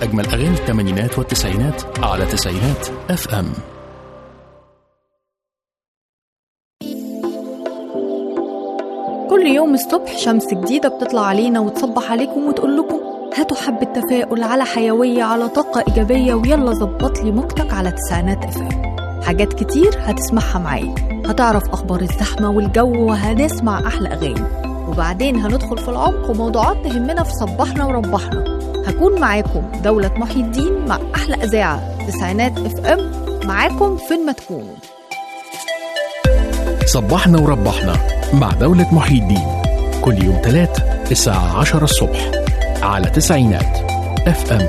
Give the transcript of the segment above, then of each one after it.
أجمل أغاني الثمانينات والتسعينات على تسعينات اف ام كل يوم الصبح شمس جديدة بتطلع علينا وتصبح عليكم وتقول لكم هاتوا حبة تفاؤل على حيوية على طاقة إيجابية ويلا ظبط لي موجتك على تسعينات اف ام حاجات كتير هتسمعها معايا هتعرف أخبار الزحمة والجو وهنسمع أحلى أغاني وبعدين هندخل في العمق وموضوعات تهمنا في صباحنا وربحنا هكون معاكم دولة محي الدين مع أحلى إذاعة تسعينات اف ام معاكم فين ما تكونوا صبحنا وربحنا مع دولة محي الدين كل يوم تلات الساعة عشرة الصبح على تسعينات اف ام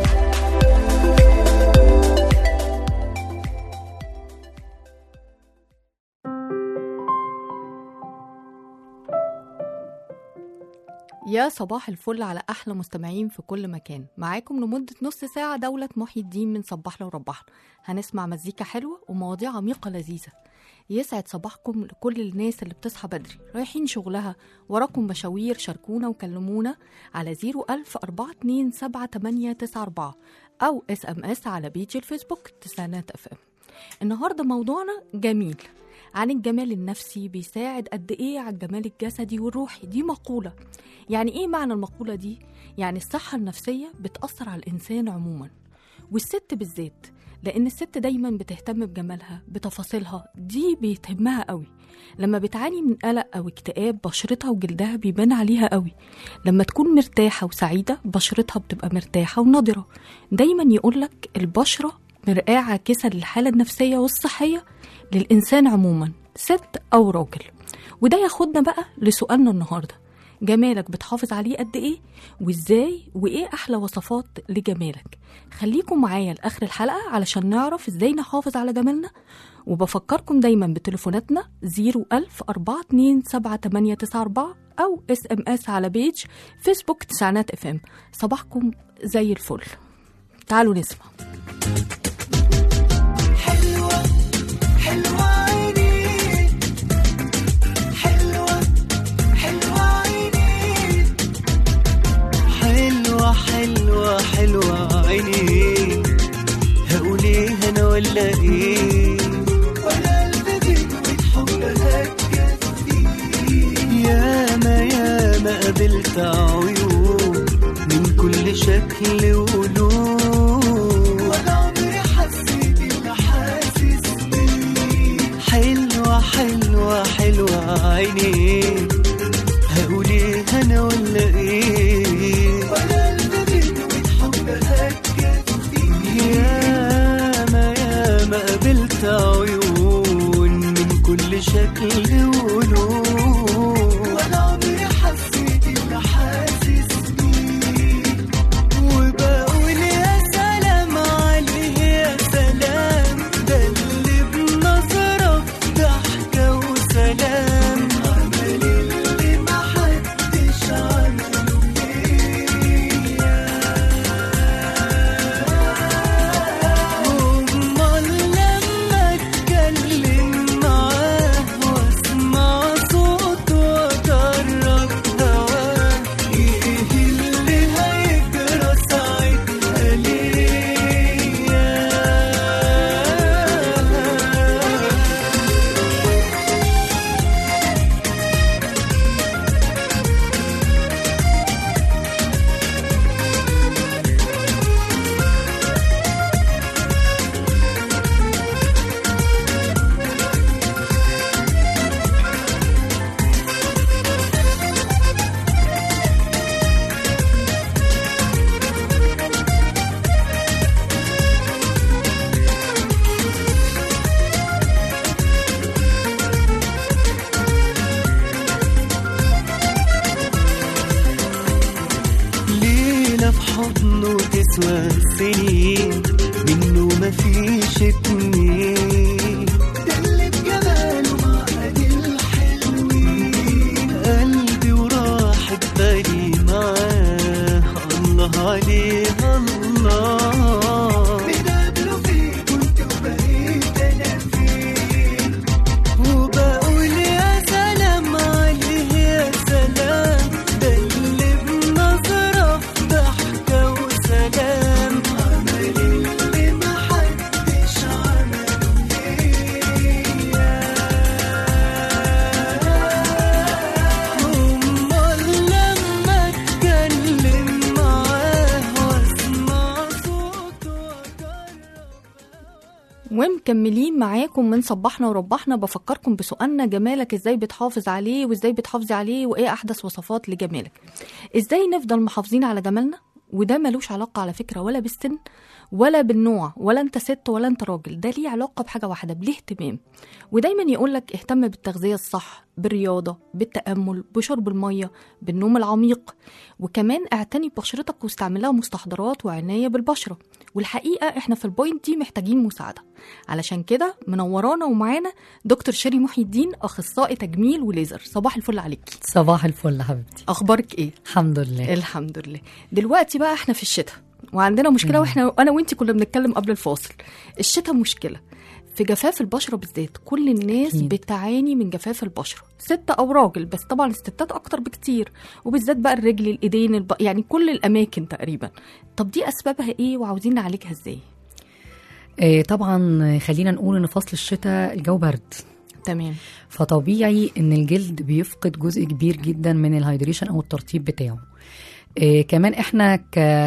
يا صباح الفل على احلى مستمعين في كل مكان معاكم لمده نص ساعه دوله محي الدين من صباحنا وربحنا هنسمع مزيكا حلوه ومواضيع عميقه لذيذه يسعد صباحكم لكل الناس اللي بتصحى بدري رايحين شغلها وراكم مشاوير شاركونا وكلمونا على 01000 427 أو اس ام اس على بيج الفيسبوك تسعينات اف ام النهارده موضوعنا جميل عن الجمال النفسي بيساعد قد ايه على الجمال الجسدي والروحي دي مقوله يعني ايه معنى المقوله دي يعني الصحه النفسيه بتاثر على الانسان عموما والست بالذات لان الست دايما بتهتم بجمالها بتفاصيلها دي بيتهمها قوي لما بتعاني من قلق او اكتئاب بشرتها وجلدها بيبان عليها قوي لما تكون مرتاحه وسعيده بشرتها بتبقى مرتاحه ونضره دايما يقولك البشره مرآة عاكسة للحالة النفسية والصحية للإنسان عموما ست أو راجل وده ياخدنا بقى لسؤالنا النهاردة جمالك بتحافظ عليه قد إيه وإزاي وإيه أحلى وصفات لجمالك خليكم معايا لآخر الحلقة علشان نعرف إزاي نحافظ على جمالنا وبفكركم دايما بتليفوناتنا 01000 427 أو اس ام اس على بيج فيسبوك تسعينات اف ام صباحكم زي الفل تعالوا نسمع حلوة حلوة عيني حلوة حلوة عيني حلوة حلوة حلوة عيني هقول ايه انا ولا ايه ولا البدن حبها تكفي ياما ياما قابلت عيون من كل شكل ولون ولا عمري حسيت اللي حاسس بيه حلوة حلوة حلوة عيني هقول ايه انا ولا ايه ولا البدن حبها تكفي ياما ياما قابلت عيون من كل شكل ولون ولا عمري حسيت اللي حاسس بيه وبقول يا سلام عليه يا سلام ده اللي بنظرة في ضحكة وسلام عمل اللي محدش عمله أمال لما اتكلم معاه واسمع صوته واجرب هواه ايه اللي هيجرى ساعتها ليا ليلة في حضنه تسوى سنين منه مفيش اتنين ده اللي بجماله معقد الحلوين قلبي وراحة بالي معاه الله عليه الله بنقابله فين كنت وبقيت انا فين وبقول يا سلام عليه يا سلام ده اللي بنظرة في ضحكة وسلام ومكملين معاكم من صبحنا وربحنا بفكركم بسؤالنا جمالك ازاي بتحافظ عليه وازاي بتحافظي عليه وايه احدث وصفات لجمالك ازاي نفضل محافظين على جمالنا وده ملوش علاقة على فكرة ولا بالسن ولا بالنوع ولا انت ست ولا انت راجل ده ليه علاقة بحاجة واحدة بالاهتمام ودايما يقولك اهتم بالتغذية الصح بالرياضة بالتأمل بشرب المية بالنوم العميق وكمان اعتني ببشرتك واستعملها مستحضرات وعناية بالبشرة والحقيقة احنا في البوينت دي محتاجين مساعدة علشان كده منورانا ومعانا دكتور شيري محي الدين أخصائي تجميل وليزر صباح الفل عليكي صباح الفل يا حبيبتي أخبارك إيه؟ الحمد لله الحمد لله دلوقتي بقى احنا في الشتاء وعندنا مشكله واحنا انا وانت كنا بنتكلم قبل الفاصل الشتاء مشكله في جفاف البشره بالذات كل الناس أكيد. بتعاني من جفاف البشره ست او راجل بس طبعا الستات اكتر بكتير وبالذات بقى الرجل الايدين الب... يعني كل الاماكن تقريبا طب دي اسبابها ايه وعاوزين نعالجها ازاي آه طبعا خلينا نقول ان فصل الشتاء الجو برد تمام فطبيعي ان الجلد بيفقد جزء كبير جدا من الهيدريشن او الترطيب بتاعه آه كمان احنا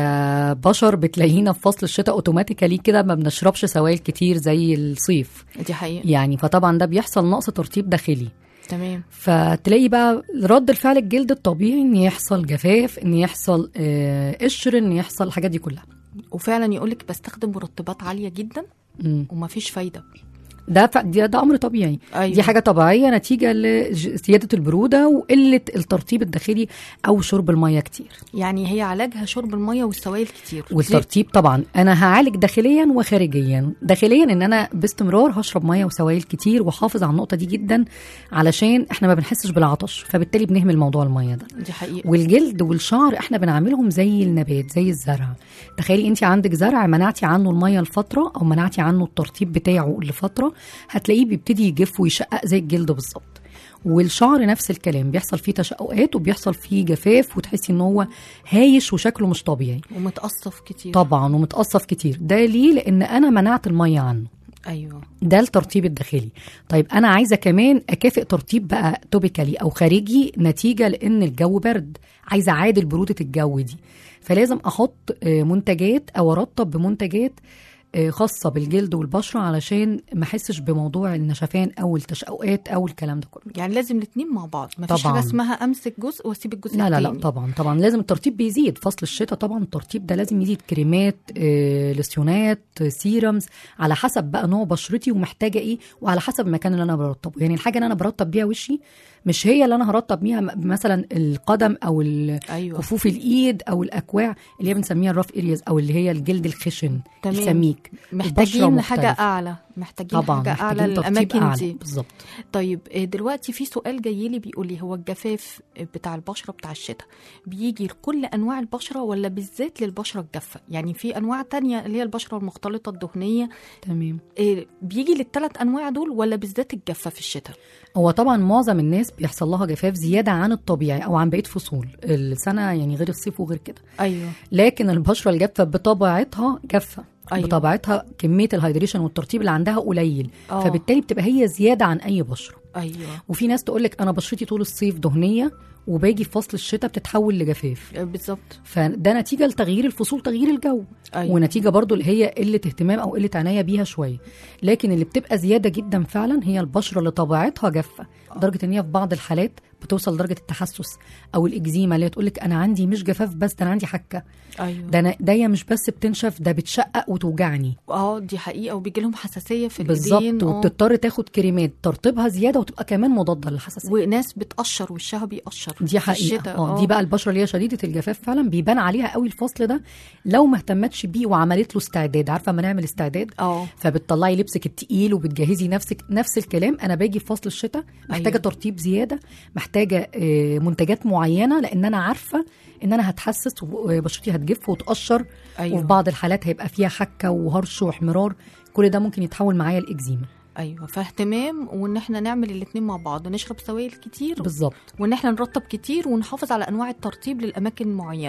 كبشر بتلاقينا في فصل الشتاء اوتوماتيكالي كده ما بنشربش سوائل كتير زي الصيف دي حقيقه يعني فطبعا ده بيحصل نقص ترطيب داخلي تمام فتلاقي بقى رد الفعل الجلد الطبيعي ان يحصل جفاف ان يحصل آه قشر ان يحصل الحاجات دي كلها وفعلا يقولك بستخدم مرطبات عاليه جدا مم. ومفيش فايده ده ف... ده, ده امر طبيعي أيوة. دي حاجه طبيعيه نتيجه لزياده البروده وقله الترطيب الداخلي او شرب الميه كتير يعني هي علاجها شرب الميه والسوائل كتير والترطيب طبعا انا هعالج داخليا وخارجيا داخليا ان انا باستمرار هشرب ميه وسوائل كتير واحافظ على النقطه دي جدا علشان احنا ما بنحسش بالعطش فبالتالي بنهمل موضوع الميه ده دي حقيقه والجلد والشعر احنا بنعملهم زي النبات زي الزرع تخيلي انت عندك زرع منعتي عنه الميه لفتره او منعتي عنه الترطيب بتاعه لفتره هتلاقيه بيبتدي يجف ويشقق زي الجلد بالظبط والشعر نفس الكلام بيحصل فيه تشققات وبيحصل فيه جفاف وتحسي ان هو هايش وشكله مش طبيعي ومتقصف كتير طبعا ومتقصف كتير ده ليه لان انا منعت الميه عنه ايوه ده الترطيب الداخلي طيب انا عايزه كمان اكافئ ترطيب بقى توبيكالي او خارجي نتيجه لان الجو برد عايزه اعادل بروده الجو دي فلازم احط آه، منتجات او ارطب بمنتجات آه، خاصه بالجلد والبشره علشان ما احسش بموضوع النشفان او التشققات او الكلام ده كله يعني لازم الاثنين مع بعض مفيش طبعاً. حاجه اسمها امسك جزء واسيب الجزء لا لا لا التاني. طبعا طبعا لازم الترطيب بيزيد فصل الشتاء طبعا الترطيب ده لازم يزيد كريمات آه، لوسيونات آه، سيرمز على حسب بقى نوع بشرتي ومحتاجه ايه وعلى حسب المكان اللي انا برطبه يعني الحاجه اللي انا برطب بيها وشي مش هي اللي انا هرطب بيها م- مثلا القدم او ال- ايوه كفوف الايد او الاكواع اللي هي بنسميها الراف ارياز او اللي هي الجلد الخشن تمام. السميك محتاجين البشرة حاجه مختلفة. اعلى محتاجين طبعا حاجه اعلى محتاجين ترطيب للاماكن أعلى. دي بالظبط طيب آه، دلوقتي في سؤال جاي لي بيقول لي هو الجفاف بتاع البشره بتاع الشتاء بيجي لكل انواع البشره ولا بالذات للبشره الجافه يعني في انواع تانية اللي هي البشره المختلطه الدهنيه تمام آه، بيجي للثلاث انواع دول ولا بالذات الجافه في الشتاء هو طبعا معظم الناس بيحصل لها جفاف زياده عن الطبيعي او عن بقيه فصول السنه يعني غير الصيف وغير كده ايوه لكن البشره الجافه بطبيعتها جافه أيوة. أيوة. بطبيعتها كميه الهيدريشن والترطيب اللي عندها قليل آه. فبالتالي بتبقى هي زياده عن اي بشره ايوه وفي ناس تقول لك انا بشرتي طول الصيف دهنيه وباجي في فصل الشتاء بتتحول لجفاف آه، بالظبط فده نتيجه لتغيير الفصول تغيير الجو ايوه ونتيجه برضو اللي هي قله اهتمام او قله عنايه بيها شويه لكن اللي بتبقى زياده جدا فعلا هي البشره اللي طبيعتها جافه لدرجه ان هي في بعض الحالات بتوصل لدرجه التحسس او الاكزيما اللي هي تقول لك انا عندي مش جفاف بس ده انا عندي حكه ايوه ده انا ايديا مش بس بتنشف ده بتشقق وتوجعني اه دي حقيقه وبيجي لهم حساسيه في بالظبط الايدين آه. وبتضطر تاخد كريمات ترطيبها زياده وتبقى كمان مضاده للحساسيه وناس بتقشر وشها بيقشر دي في حقيقه الشتاء، اه دي بقى البشره اللي هي شديده الجفاف فعلا بيبان عليها قوي الفصل ده لو ما اهتمتش بيه وعملت له استعداد عارفه ما نعمل استعداد اه فبتطلعي لبسك التقيل وبتجهزي نفسك نفس الكلام انا باجي في فصل الشتاء محتاجه أيوة. أيوة. ترطيب زياده محتاجه آه، منتجات معينه لان انا عارفه ان انا هتحسس وبشرتي هتجف وتقشر أيوة. وفي بعض الحالات هيبقى فيها حكه وهرش واحمرار كل ده ممكن يتحول معايا لاكزيما ايوه فاهتمام وان احنا نعمل الاتنين مع بعض نشرب سوائل كتير بالظبط وان احنا نرطب كتير ونحافظ على انواع الترطيب للاماكن معينه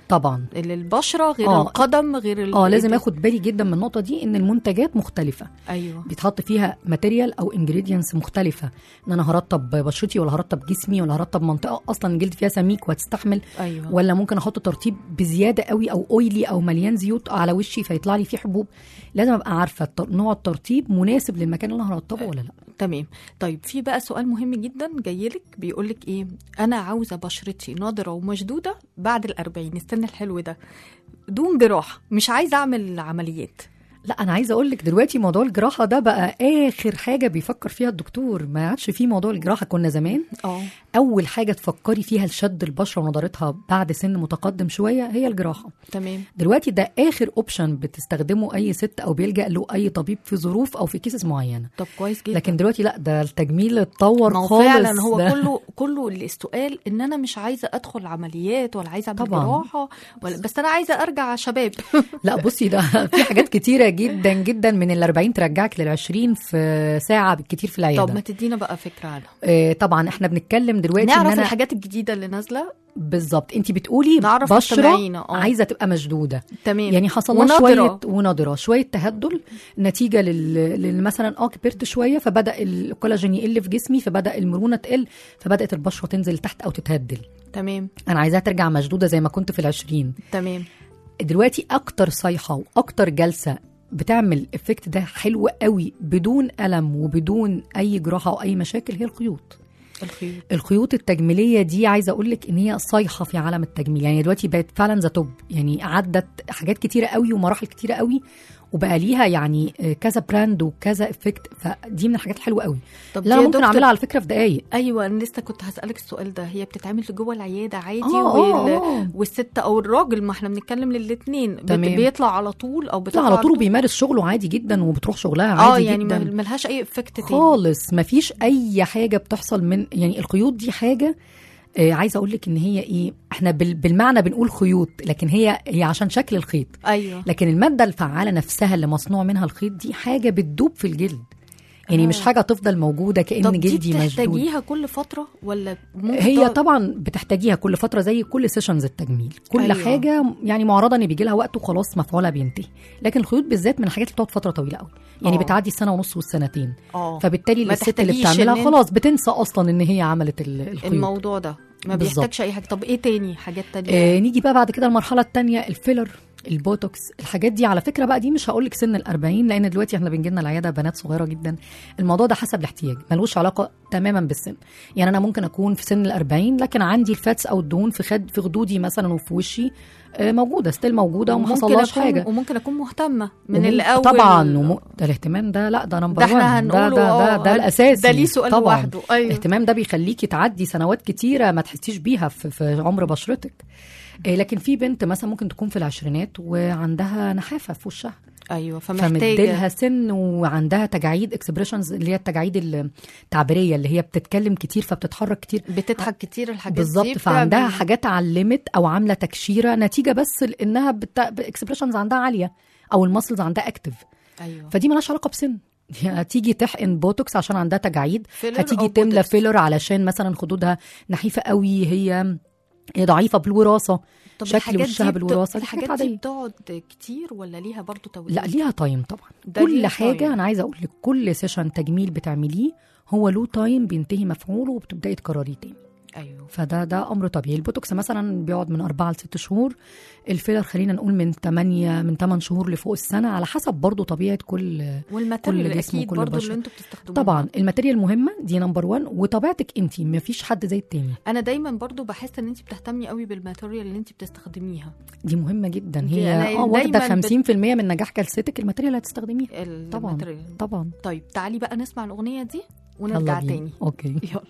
طبعا البشره غير آه. القدم غير ال- اه لازم إيدي. اخد بالي جدا من النقطه دي ان المنتجات مختلفه ايوه بيتحط فيها ماتيريال او انجريدينتس مختلفه ان انا هرطب بشرتي ولا هرطب جسمي ولا هرطب منطقه اصلا الجلد فيها سميك وهتستحمل ايوه ولا ممكن احط ترطيب بزياده قوي او اويلي او مليان زيوت على وشي فيطلع لي فيه حبوب لازم ابقى عارفه الت- نوع الترطيب مناسب للمكان اللي انا هرطبه ولا لا تمام طيب في بقى سؤال مهم جدا جاي لك بيقول لك ايه انا عاوزه بشرتي ناضره ومشدوده بعد الأربعين السن الحلو ده دون جراحه مش عايزه اعمل عمليات لا انا عايزه اقول لك دلوقتي موضوع الجراحه ده بقى اخر حاجه بيفكر فيها الدكتور ما عادش فيه موضوع الجراحه كنا زمان اه اول حاجه تفكري فيها لشد البشره ونضارتها بعد سن متقدم شويه هي الجراحه تمام دلوقتي ده اخر اوبشن بتستخدمه اي ست او بيلجا له اي طبيب في ظروف او في كيسز معينه طب كويس جدا لكن دلوقتي لا ده التجميل اتطور ما هو خالص فعلا هو ده. كله كله السؤال ان انا مش عايزه ادخل عمليات ولا عايزه اعمل طبعاً. جراحه ولا بس انا عايزه ارجع شباب لا بصي ده في حاجات كتيره جدا جدا من ال 40 ترجعك لل 20 في ساعه بالكتير في طب ما العياده تدينا بقى فكره عنها آه طبعا احنا بنتكلم دلوقتي ان نعرف انا الحاجات الجديده اللي نازله بالظبط انت بتقولي نعرف بشره مستمعينا، آه. عايزه تبقى مشدوده تمام يعني حصل لها ونضرة. شويه ونضره شويه تهدل نتيجه لل... لل مثلا اه كبرت شويه فبدا الكولاجين يقل في جسمي فبدا المرونه تقل فبدات البشره تنزل تحت او تتهدل تمام انا عايزاها ترجع مشدوده زي ما كنت في العشرين تمام دلوقتي اكتر صيحه واكتر جلسه بتعمل الافكت ده حلو قوي بدون الم وبدون اي جراحه او اي مشاكل هي الخيوط الخيوط الخيوط التجميليه دي عايزه اقول لك ان هي صيحه في عالم التجميل يعني دلوقتي بقت فعلا ذا توب يعني عدت حاجات كتيره قوي ومراحل كتيره قوي وبقى ليها يعني آه، كذا براند وكذا افكت فدي من الحاجات الحلوه قوي طب لا يا أنا ممكن دكتور- اعملها على فكره في دقائق ايوه انا لسه كنت هسالك السؤال ده هي بتتعمل جوه العياده عادي آه، وال... آه، آه. والست او الراجل ما احنا بنتكلم للاثنين تمام. بيطلع على طول او لا بتطلع على طول بيمارس شغله عادي جدا وبتروح شغلها اه عادي يعني جدا ما- ملهاش اي افكت تاني خالص مفيش اي حاجه بتحصل من يعني الخيوط دي حاجه آه عايزه اقول لك ان هي ايه احنا بال- بالمعنى بنقول خيوط لكن هي هي عشان شكل الخيط ايوه لكن الماده الفعاله نفسها اللي مصنوع منها الخيط دي حاجه بتدوب في الجلد يعني آه. مش حاجه تفضل موجوده كان طب دي جلدي مشدود بتحتاجيها كل فتره ولا ممكن هي تقعد- طبعا بتحتاجيها كل فتره زي كل سيشنز التجميل كل أيوة. أيوة. حاجه يعني معرضه ان بيجي لها وقت وخلاص مفعولها بينتهي لكن الخيوط بالذات من الحاجات اللي بتقعد فتره طويله قوي يعني آه. بتعدي السنه ونص والسنتين اه فبالتالي ما الست اللي تحتاجيش بتعملها إن خلاص بتنسى اصلا ان هي عملت ال- الخيوط الموضوع ده ما بالظبط. بيحتاجش اي حاجه طب ايه تاني حاجات تانية آه نيجي بقى بعد كده المرحله الثانيه الفيلر البوتوكس الحاجات دي على فكره بقى دي مش هقول لك سن ال40 لان دلوقتي احنا بنجي لنا العياده بنات صغيره جدا الموضوع ده حسب الاحتياج ملوش علاقه تماما بالسن يعني انا ممكن اكون في سن ال40 لكن عندي الفاتس او الدهون في خد في خدودي مثلا وفي وشي آه، موجوده ستيل موجوده وما وممكن حصلهاش أكون حاجه وممكن اكون مهتمه من وممكن- الاول طبعا وم... ده الاهتمام ده لا ده نمبر ده احنا 1 ده هنقوله ده, ده, آه، ده الاساسي ده ليه سؤال طبعا لوحده ايوه الاهتمام ده بيخليكي تعدي سنوات كتيره ما تحسيش بيها في, في عمر بشرتك إيه، لكن في بنت مثلا ممكن تكون في العشرينات وعندها نحافه في وشها ايوه فمحتاجه فمديلها سن وعندها تجاعيد اكسبريشنز اللي هي التجاعيد التعبيريه اللي هي بتتكلم كتير فبتتحرك كتير بتضحك كتير الحاجات بالظبط دي فعندها بتعمل- حاجات علمت او عامله تكشيره نتيجه بس لانها بت... اكسبريشنز عندها عاليه او المسلز عندها اكتف ايوه فدي مالهاش علاقه بسن هتيجي تحقن بوتوكس عشان عندها تجاعيد فيلر هتيجي أو تملى بوتوكس. فيلر علشان مثلا خدودها نحيفه قوي هي هي ضعيفه بالوراثه طب شكل الحاجات وشها دي بت- بالوراثة، دي الحاجات حاجات دي عادية. بتقعد كتير ولا ليها برضو توقيت لا ليها تايم طبعا ده كل ليها حاجه تايم. انا عايزه اقول لك كل سيشن تجميل بتعمليه هو له تايم بينتهي مفعوله وبتبداي تكرريه تاني ايوه فده ده امر طبيعي البوتوكس مثلا بيقعد من أربعة لست شهور الفيلر خلينا نقول من 8 من 8 شهور لفوق السنه على حسب برضو طبيعه كل والماتيريال كل جسم اكيد وكل برضو بشرة. اللي انتوا بتستخدموها طبعا الماتيريال مهمه دي نمبر 1 وطبيعتك انت مفيش حد زي التاني انا دايما برضو بحس ان انت بتهتمي قوي بالماتيريال اللي انت بتستخدميها دي مهمه جدا دي هي أنا اه واخده دايماً بت- 50% من نجاح جلستك الماتيريال اللي هتستخدميها طبعا الماتيريال طبعا طيب تعالي بقى نسمع الاغنيه دي يلا ونرجع بينا. تاني اوكي يلا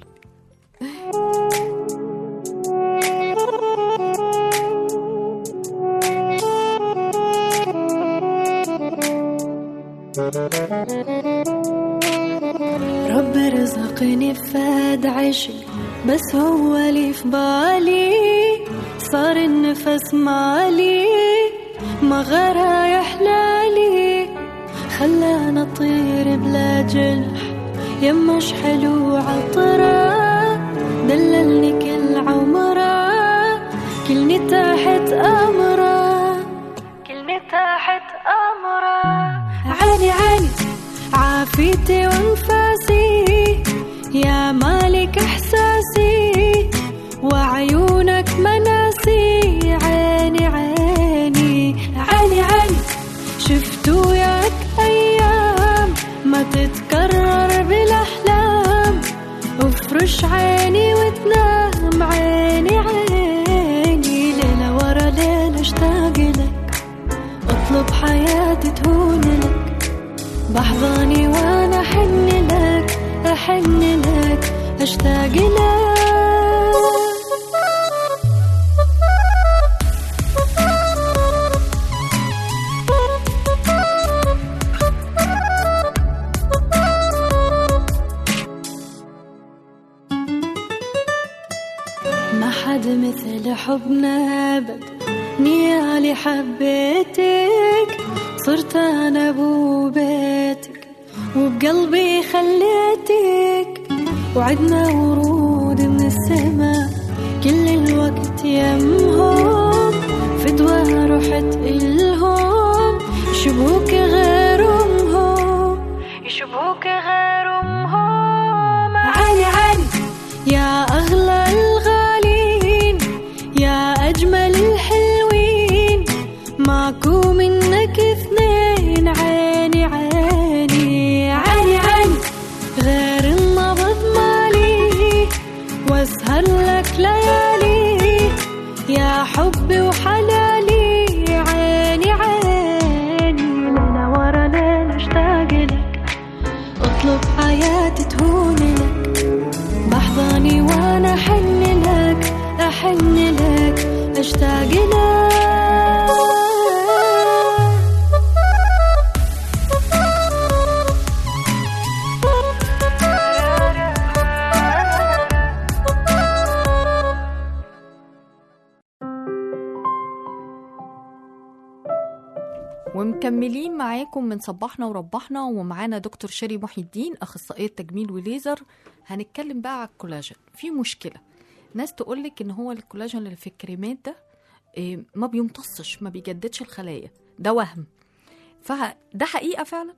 رب رزقني بفاد عشق بس هو اللي في بالي صار النفس مالي ما غرا يحلالي خلانا اطير بلا جنح يمش حلو عطرة دللني كل عمره كلني تحت أمره كلني تحت أمره عاني عاني عافيتي وانفاسي يا مالك إحساسي وعيونك مناسي عيني عيني عاني عاني شفت وياك أيام ما تتكرر بالأحلام افرش عيني وتنام عيني عيني ليلة ورا ليلة اشتاق لك اطلب حياتي تهون لك بحضاني وانا احن لك احن لك اشتاق لك ما حد مثل حبنا ابد نيالي حبيتك صرت انا ابو بيتك وبقلبي خليتك وعدنا ورود من السما كل الوقت يمهم فدوى رحت إلهم يشبهوك غير أمهم يشبهوك غير أمهم عاني عاني يا أغلى الغالين يا أجمل الحلوين ماكو منك اثنين عيني عيني عيني عيني غير النبض مالي واسهر لك ليالي يا حبي وحلالي عيني عيني ليلة ورا ليلة اشتاق لك اطلب حياتي تهون لك بحضاني وانا احن لك احن لك اشتاق لك ومكملين معاكم من صباحنا وربحنا ومعانا دكتور شيري محي الدين اخصائيه تجميل وليزر هنتكلم بقى على الكولاجين في مشكله ناس تقولك ان هو الكولاجين اللي في الكريمات ده إيه، ما بيمتصش ما بيجددش الخلايا ده وهم فده حقيقه فعلا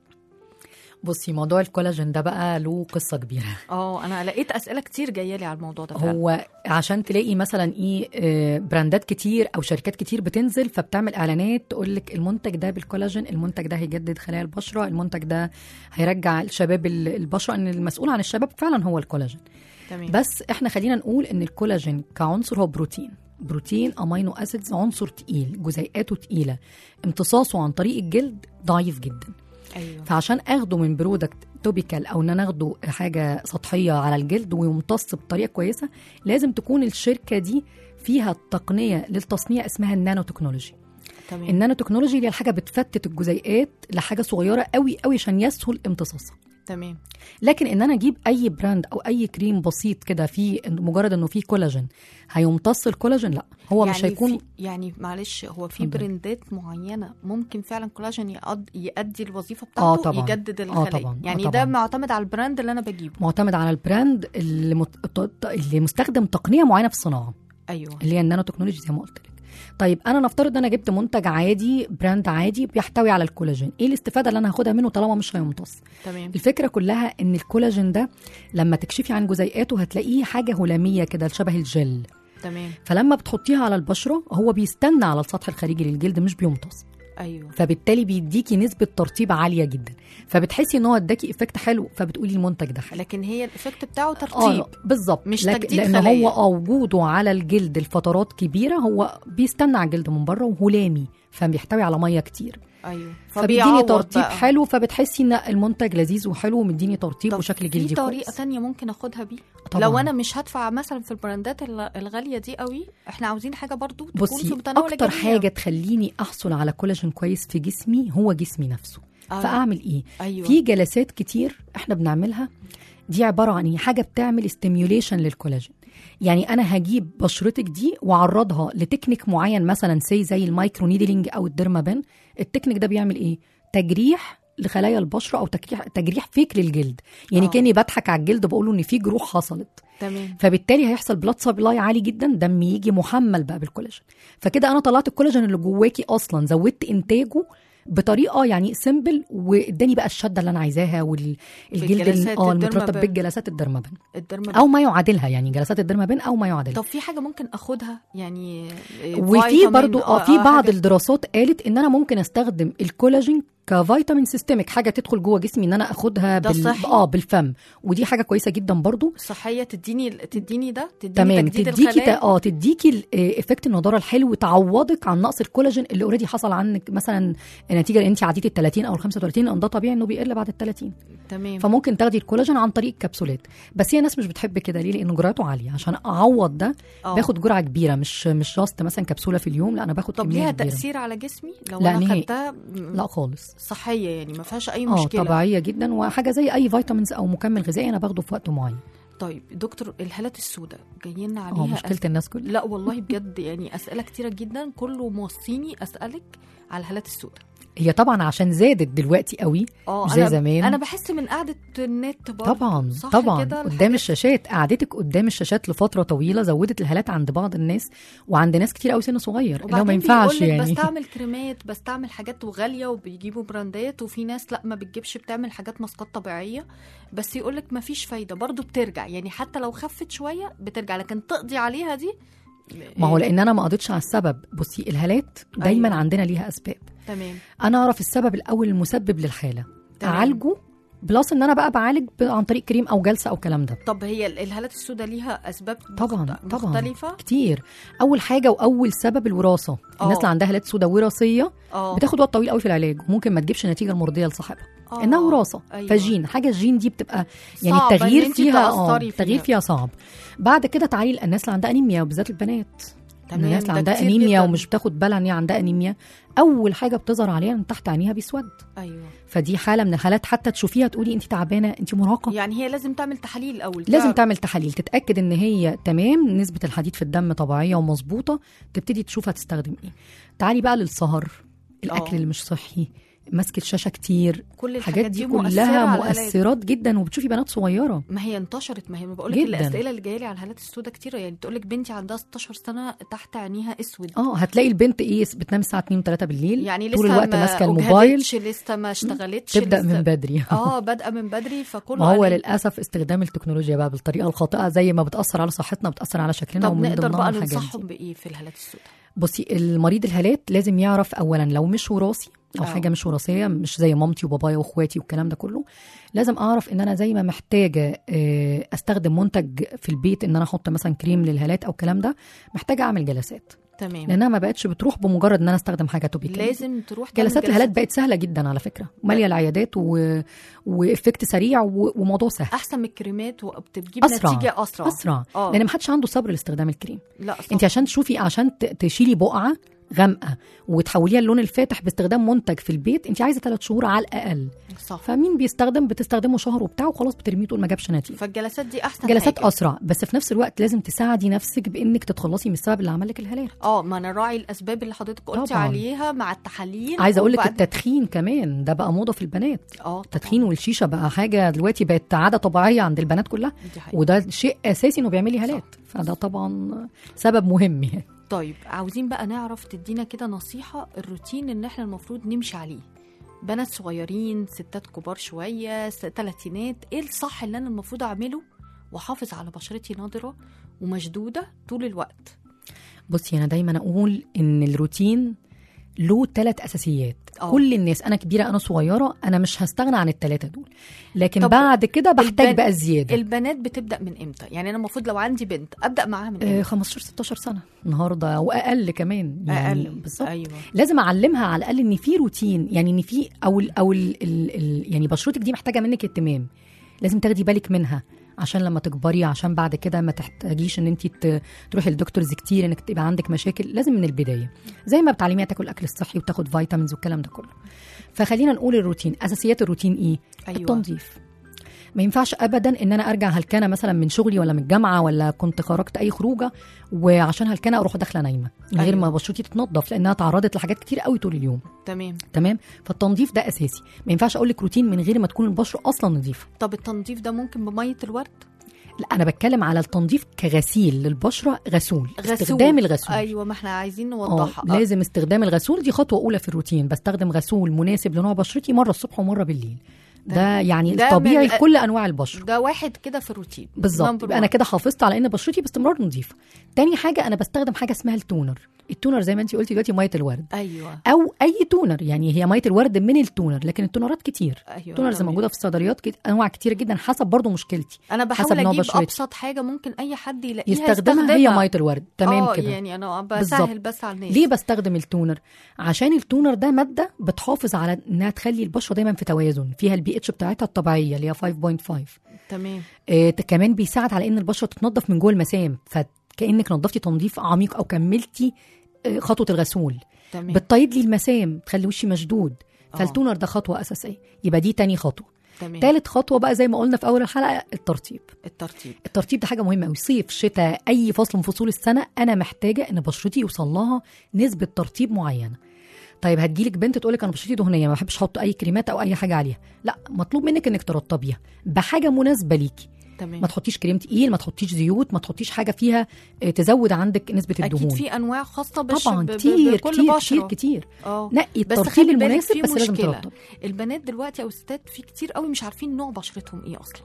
بصي موضوع الكولاجين ده بقى له قصه كبيره اه انا لقيت اسئله كتير جايه لي على الموضوع ده فعلا هو عشان تلاقي مثلا ايه آه، براندات كتير او شركات كتير بتنزل فبتعمل اعلانات تقول لك المنتج ده بالكولاجين المنتج ده هيجدد خلايا البشره المنتج ده هيرجع الشباب ال- البشره ان المسؤول عن الشباب فعلا هو الكولاجين تمام بس احنا خلينا نقول ان الكولاجين كعنصر هو بروتين بروتين امينو اسيدز عنصر تقيل جزيئاته تقيله امتصاصه عن طريق الجلد ضعيف جدا ايوه فعشان اخده من برودكت توبيكال او ان انا اخده حاجه سطحيه على الجلد ويمتص بطريقه كويسه لازم تكون الشركه دي فيها تقنيه للتصنيع اسمها النانو تكنولوجي تمام النانو تكنولوجي اللي هي الحاجه بتفتت الجزيئات لحاجه صغيره قوي قوي عشان يسهل امتصاصها تمام لكن ان انا اجيب اي براند او اي كريم بسيط كده فيه إن- مجرد انه فيه كولاجين هيمتص الكولاجين لا هو يعني مش هيكون في يعني معلش هو في اتفضلي. برندات معينه ممكن فعلا كولاجين يقض يأدي الوظيفه آه بتاعته طبعاً. يجدد آه الخلايا طبعاً. آه يعني ده طبعاً. معتمد على البراند اللي انا بجيبه معتمد على البراند اللي, مت... اللي مستخدم تقنيه معينه في الصناعه ايوه اللي هي النانو تكنولوجي زي ما قلت لك طيب انا نفترض ان انا جبت منتج عادي براند عادي بيحتوي على الكولاجين ايه الاستفاده اللي انا هاخدها منه طالما مش هيمتص تمام الفكره كلها ان الكولاجين ده لما تكشفي عن جزيئاته هتلاقيه حاجه هلاميه كده شبه الجل تمام فلما بتحطيها على البشره هو بيستنى على السطح الخارجي للجلد مش بيمتص ايوه فبالتالي بيديكي نسبه ترطيب عاليه جدا فبتحسي ان هو اداكي افكت حلو فبتقولي المنتج ده حلو لكن هي الايفكت بتاعه اه ترطيب بالظبط مش لك- تجديد لان خلايا. هو اه وجوده على الجلد لفترات كبيره هو بيستنى على الجلد من بره وهلامي فبيحتوي على ميه كتير ايوه فبيديني فبيعوض ترطيب بقى. حلو فبتحسي ان المنتج لذيذ وحلو ومديني ترطيب طب وشكل في جلدي طريقه كويس تانية ممكن اخدها بيه طبعاً. لو انا مش هدفع مثلا في البراندات الغ- الغاليه دي قوي احنا عاوزين حاجه برضو تكون بصي في متناول اكتر الجميع. حاجه تخليني احصل على كولاجين كويس في جسمي هو جسمي نفسه آه. فاعمل ايه ايوه في جلسات كتير احنا بنعملها دي عباره عن ايه حاجه بتعمل ستيميوليشن للكولاجين يعني انا هجيب بشرتك دي واعرضها لتكنيك معين مثلا سي زي المايكرو نيدلينج او الديرمابين التكنيك ده بيعمل ايه تجريح لخلايا البشره او تجريح تجريح فيك للجلد يعني آه. كاني بضحك على الجلد بقول له ان في جروح حصلت تمام فبالتالي هيحصل بلاد سبلاي عالي جدا دم يجي محمل بقى بالكولاجين فكده انا طلعت الكولاجين اللي جواكي اصلا زودت انتاجه بطريقه يعني سيمبل واداني بقى الشده اللي انا عايزاها والجلد بالجلسات اه الديرما المترتب بان. بالجلسات الدرمابين الدرما او ما يعادلها يعني جلسات الدرمابين او ما يعادلها طب في حاجه ممكن اخدها يعني وفي فيتامين، برضو اه في بعض حاجة- الدراسات قالت ان انا ممكن استخدم الكولاجين كفيتامين سيستميك حاجه تدخل جوه جسمي ان انا اخدها ده صحي؟ اه بالفم ودي حاجه كويسه جدا برضو صحيه تديني تديني ده تديني تمام تجديد تديكي تا- الخلايا اه تديكي الافكت النضاره الحلو تعوضك عن نقص الكولاجين اللي اوريدي حصل عنك مثلا نتيجه ان انت عديتي ال 30 او ال 35 لان ده طبيعي انه بيقل بعد ال 30 تمام فممكن تاخدي الكولاجين عن طريق كبسولات بس هي ناس مش بتحب كده ليه لان جرعته عاليه عشان اعوض ده آه. باخد جرعه كبيره مش مش جاست مثلا كبسوله في اليوم لا انا باخد طب كميه ليها كبيره تاثير على جسمي لو لا، انا نهائي. خدتها م- لا خالص صحيه يعني ما فيهاش اي اه مشكله طبيعيه جدا وحاجه زي اي فيتامينز او مكمل غذائي انا باخده في وقت معين طيب دكتور الهالات السوداء جايين اه عليها مشكله الناس كلها لا والله بجد يعني اسئله كتيره جدا كله موصيني اسالك على الهالات السوداء هي طبعا عشان زادت دلوقتي قوي اه مش زي انا زمان. انا بحس من قعده النت برضه طبعا صح طبعا كده قدام الحاجات- الشاشات قعدتك قدام الشاشات لفتره طويله زودت الهالات عند بعض الناس وعند ناس كتير قوي سن صغير اللي هو ما وبعدين ينفعش بيقولك يعني بستعمل كريمات بستعمل حاجات وغاليه وبيجيبوا براندات وفي ناس لا ما بتجيبش بتعمل حاجات ماسكات طبيعيه بس يقولك ما فيش فايده برضو بترجع يعني حتى لو خفت شويه بترجع لكن تقضي عليها دي ما هو لان انا ما قضيتش على السبب بصي الهالات دايما أيوة. عندنا ليها اسباب تمام انا اعرف السبب الاول المسبب للحاله تمام. اعالجه بلس ان انا بقى بعالج ب- عن طريق كريم او جلسه او الكلام ده طب هي ال- الهالات السوداء ليها اسباب طبعا مخت- طبعا مختلفه كتير اول حاجه واول سبب الوراثه الناس آه. اللي عندها هالات سوداء وراثيه اه بتاخد وقت طويل قوي في العلاج وممكن ما تجيبش النتيجه المرضيه لصاحبها آه. انها وراثه أيوة. فجين حاجه الجين دي بتبقى يعني صعب إن التغيير أنت فيها اه تأثري التغيير فيها. فيها صعب بعد كده تعالي الناس اللي عندها انيميا وبالذات البنات تمام، الناس اللي ده عندها كتير انيميا جداً. ومش بتاخد بالها ان هي عندها انيميا اول حاجه بتظهر عليها من تحت عينيها بيسود ايوه فدي حاله من الحالات حتى تشوفيها تقولي انت تعبانه انت مرهقه يعني هي لازم تعمل تحاليل الاول لازم تعرف- تعمل تحاليل تتاكد ان هي تمام نسبه الحديد في الدم طبيعيه ومظبوطه تبتدي تشوف هتستخدم ايه تعالي بقى للسهر الاكل آه. اللي مش صحي مسك الشاشه كتير كل الحاجات الحاجات دي مؤثرة كلها على العلاج. مؤثرات جدا وبتشوفي بنات صغيره ما هي انتشرت ما هي ما بقولك جداً. الاسئله اللي جايه لي على الهالات السوداء كتيره يعني تقول لك بنتي عندها 16 سنه تحت عينيها اسود اه هتلاقي البنت ايه بتنام الساعه 2 و3 بالليل يعني طول لسه الوقت ما ماسكه الموبايل أجهدتش، لسه ما اشتغلتش تبدا لسه من بدري اه بادئه من بدري فكله ما هو عليه. للاسف استخدام التكنولوجيا بقى بالطريقه الخاطئه زي ما بتاثر على صحتنا بتاثر على شكلنا طب ومن نقدر ضمنها بقى الحاجات دي. ننصحهم بايه في الهالات السوداء بصي المريض الهالات لازم يعرف اولا لو مش وراثي او آه. حاجه مش وراثيه مش زي مامتي وبابايا واخواتي والكلام ده كله لازم اعرف ان انا زي ما محتاجه آه، استخدم منتج في البيت ان انا احط مثلا كريم للهالات او الكلام ده محتاجه اعمل جلسات تمام لانها ما بقتش بتروح بمجرد ان انا استخدم حاجه توبيكال لازم تروح تعمل جلسات الهالات بقت سهله جدا على فكره ماليه العيادات و... وافكت سريع و... وموضوع سهل احسن من الكريمات وبتجيب اسرع نتيجه اسرع اسرع آه. لان ما حدش عنده صبر لاستخدام الكريم لا صح. انت عشان تشوفي عشان ت- تشيلي بقعه غامقه وتحوليها اللون الفاتح باستخدام منتج في البيت انت عايزه ثلاث شهور على الاقل صح فمين بيستخدم بتستخدمه شهر وبتاع وخلاص بترميه تقول ما جابش نتيجه فالجلسات دي احسن جلسات حاجة. اسرع بس في نفس الوقت لازم تساعدي نفسك بانك تتخلصي من السبب اللي عمل لك الهالات اه ما انا راعي الاسباب اللي حضرتك قلتي طبعاً. عليها مع التحاليل عايزه اقول لك وبعد- التدخين كمان ده بقى موضه في البنات اه التدخين والشيشه بقى حاجه دلوقتي بقت عاده طبيعيه عند البنات كلها دي حقيقة. وده شيء اساسي انه بيعمل لي هالات فده طبعا سبب مهم يعني طيب عاوزين بقى نعرف تدينا كده نصيحة الروتين اللي احنا المفروض نمشي عليه بنات صغيرين ستات كبار شوية س- تلاتينات ايه الصح اللي انا المفروض اعمله واحافظ على بشرتي نضرة ومشدودة طول الوقت بصي انا دايما اقول ان الروتين له ثلاث اساسيات آه. كل الناس انا كبيره انا صغيره انا مش هستغنى عن الثلاثه دول لكن طب بعد كده بحتاج البن- بقى الزياده البنات بتبدأ من امتى يعني انا المفروض لو عندي بنت ابدأ معاها من آه امتى 15 16 سنه النهارده او اقل كمان يعني اقل بالظبط ايوه لازم اعلمها على الاقل ان في روتين يعني ان في او ال او ال ال ال يعني بشرتك دي محتاجه منك اهتمام لازم تاخدي بالك منها عشان لما تكبري عشان بعد كده ما تحتاجيش ان انت ت- تروحي للدكتورز كتير انك تبقى عندك مشاكل لازم من البدايه زي ما بتعلميها تاكل الاكل الصحي وتاخد فيتامينز والكلام ده كله فخلينا نقول الروتين اساسيات الروتين ايه أيوة. التنظيف ما ينفعش ابدا ان انا ارجع هلكانه مثلا من شغلي ولا من الجامعه ولا كنت خرجت اي خروجه وعشان هلكانه اروح داخله نايمه من غير أيوة. ما بشرتي تتنضف لانها تعرضت لحاجات كتير قوي طول اليوم تمام تمام فالتنظيف ده اساسي ما ينفعش اقول لك روتين من غير ما تكون البشره اصلا نظيفه طب التنظيف ده ممكن بميه الورد لا انا بتكلم على التنظيف كغسيل للبشره غسول, غسول استخدام الغسول ايوه ما احنا عايزين اه نوضحها آه. لازم استخدام الغسول دي خطوه اولى في الروتين بستخدم غسول مناسب لنوع بشرتي مره الصبح ومره بالليل ده يعني ده طبيعي من- لكل انواع البشره ده واحد كده في الروتين بالظبط Number يبقى انا one. كده حافظت على ان بشرتي باستمرار نظيفه تاني حاجه انا بستخدم حاجه اسمها التونر التونر زي ما انت قلتي دلوقتي ميه الورد ايوه او اي تونر يعني هي ميه الورد من التونر لكن التونرات كتير ايوه التونرز تمام. موجوده في الصيدليات كت... انواع كتير جدا حسب برضو مشكلتي انا بحاول حسب نوع اجيب بشرتي. ابسط حاجه ممكن اي حد يلاقيها يستخدمها هي ميه الورد تمام آه، كده يعني انا بالظبط. بسهل بس على الناس ليه بستخدم التونر عشان التونر ده ماده بتحافظ على انها تخلي البشره دايما في توازن فيها البي اتش بتاعتها الطبيعيه اللي هي 5.5 تمام آه كمان بيساعد على ان البشره تتنضف من جوه المسام فكانك نضفتي تنظيف عميق او كملتي آه خطوه الغسول تمام بتطيب لي المسام تخلي وشي مشدود آه. فالتونر ده خطوه اساسيه يبقى دي تاني خطوه تمام تالت خطوه بقى زي ما قلنا في اول الحلقه الترطيب الترتيب الترطيب ده حاجه مهمه قوي صيف شتاء اي فصل من فصول السنه انا محتاجه ان بشرتي يوصل لها نسبه ترطيب معينه طيب هتجيلك بنت تقولك انا بشرتي دهنيه ما بحبش احط اي كريمات او اي حاجه عليها لا مطلوب منك انك ترطبيها بحاجه مناسبه ليكي تمام ما تحطيش كريم تقيل ما تحطيش زيوت ما تحطيش حاجه فيها آه، تزود عندك نسبه الدهون اكيد في انواع خاصه بش طبعا ب- ب- كتير بكل كتير بشره كتير كتير اه نقي بس الترطيب خلي بالك المناسب في بس لازم مشكلة. ترطب البنات دلوقتي او الستات في كتير قوي مش عارفين نوع بشرتهم ايه اصلا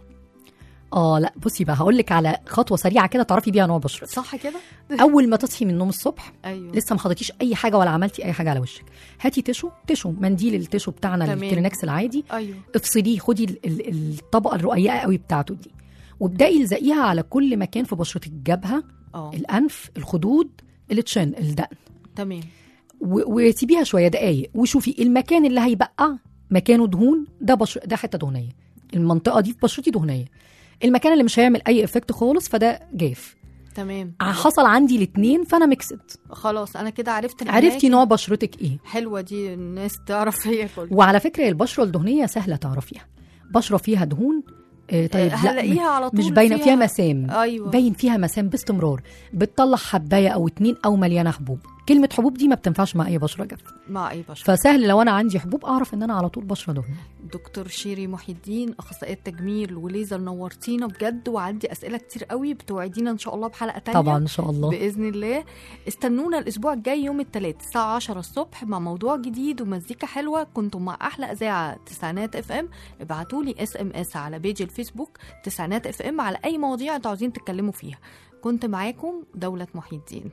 اه لا بصي بقى هقول لك على خطوه سريعه كده تعرفي بيها نوع بشرتك صح كده اول ما تصحي من النوم الصبح ايوه لسه ما حطيتيش اي حاجه ولا عملتي اي حاجه على وشك هاتي تشو تشو منديل التشو بتاعنا تمام. الكلينكس العادي ايوه افصليه خدي ال- ال- الطبقه الرقيقه قوي بتاعته دي وابداي الزقيها على كل مكان في بشرتك الجبهه اه الانف الخدود التشن الدقن تمام و- وسيبيها شويه دقايق وشوفي المكان اللي هيبقى مكانه دهون ده بشر ده حته دهنيه المنطقه دي في بشرتي دهنيه المكان اللي مش هيعمل اي افكت خالص فده جاف تمام حصل عندي الاثنين فانا ميكسد خلاص انا كده عرفت عرفتي الأماكن. نوع بشرتك ايه حلوه دي الناس تعرف هي كل وعلى فكره البشره الدهنيه سهله تعرفيها بشره فيها دهون آه، طيب لا هلاقيها على طول مش باينه فيها مسام ايوه باين فيها مسام باستمرار بتطلع حبايه او اتنين او مليانه حبوب كلمه حبوب دي ما بتنفعش مع اي بشره جافه مع اي بشره فسهل لو انا عندي حبوب اعرف ان انا على طول بشره دهنيه دكتور شيري محي الدين اخصائيه تجميل وليزر نورتينا بجد وعندي اسئله كتير قوي بتوعدينا ان شاء الله بحلقه تانية طبعا ان شاء الله باذن الله استنونا الاسبوع الجاي يوم الثلاث الساعه 10 الصبح مع موضوع جديد ومزيكا حلوه كنتم مع احلى اذاعه تسعينات اف ام ابعتوا لي اس ام اس على بيج الفيسبوك تسعينات اف ام على اي مواضيع انتوا عاوزين تتكلموا فيها كنت معاكم دوله محي الدين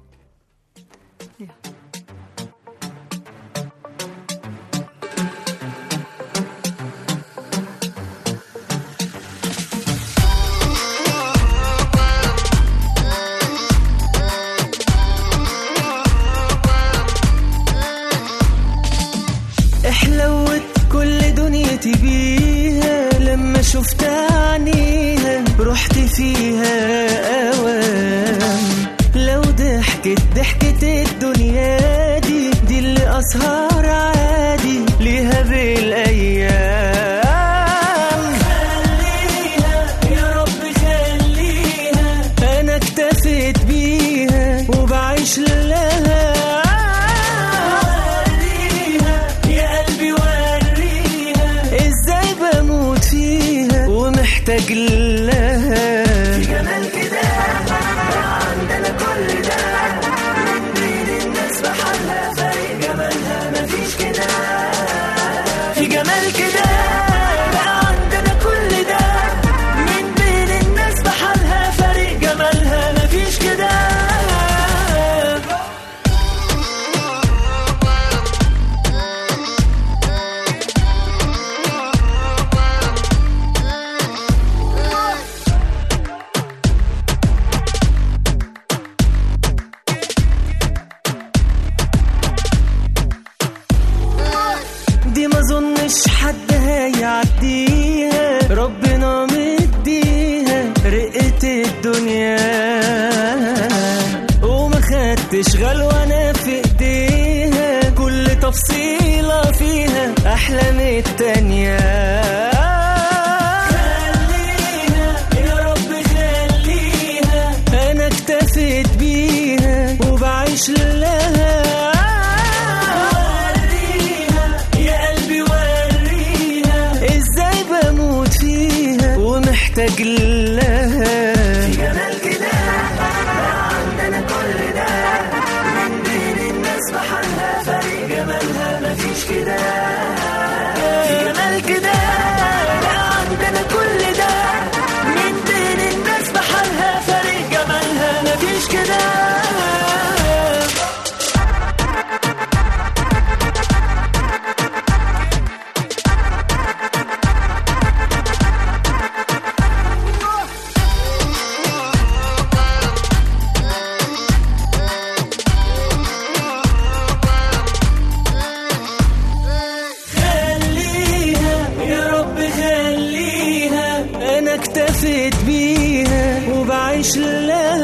احلوت كل دنيتي بيها لما شفت عينيها رحت فيها اوام لو ضحكت ضحكة الدنيا دي دي اللي اسهر عادي ليها بالايام خليها يا رب خليها انا اكتفيت بيها وبعيش لها وريها يا قلبي وريها ازاي بموت فيها ومحتاج لها في جمال كده عندنا كل ده من بين الناس بحالها فرق جمالها مفيش كده في جمال كده بقى عندنا كل ده من بين الناس بحالها فرق جمالها مفيش كده دي ما ظنش حد هيعديها ربنا مديها رقة الدنيا وما خدتش غلوانة في ايديها كل تفصيلة فيها احلى من التانية محتاج لها في جمال كده عندنا كل ده من بين الناس بحالها فريق جمالها مفيش كده في جمال كده عندنا كل ده من بين الناس بحالها فريق جمالها مفيش كده خليها يا رب خليها انا اكتفيت بيها وبعيش لها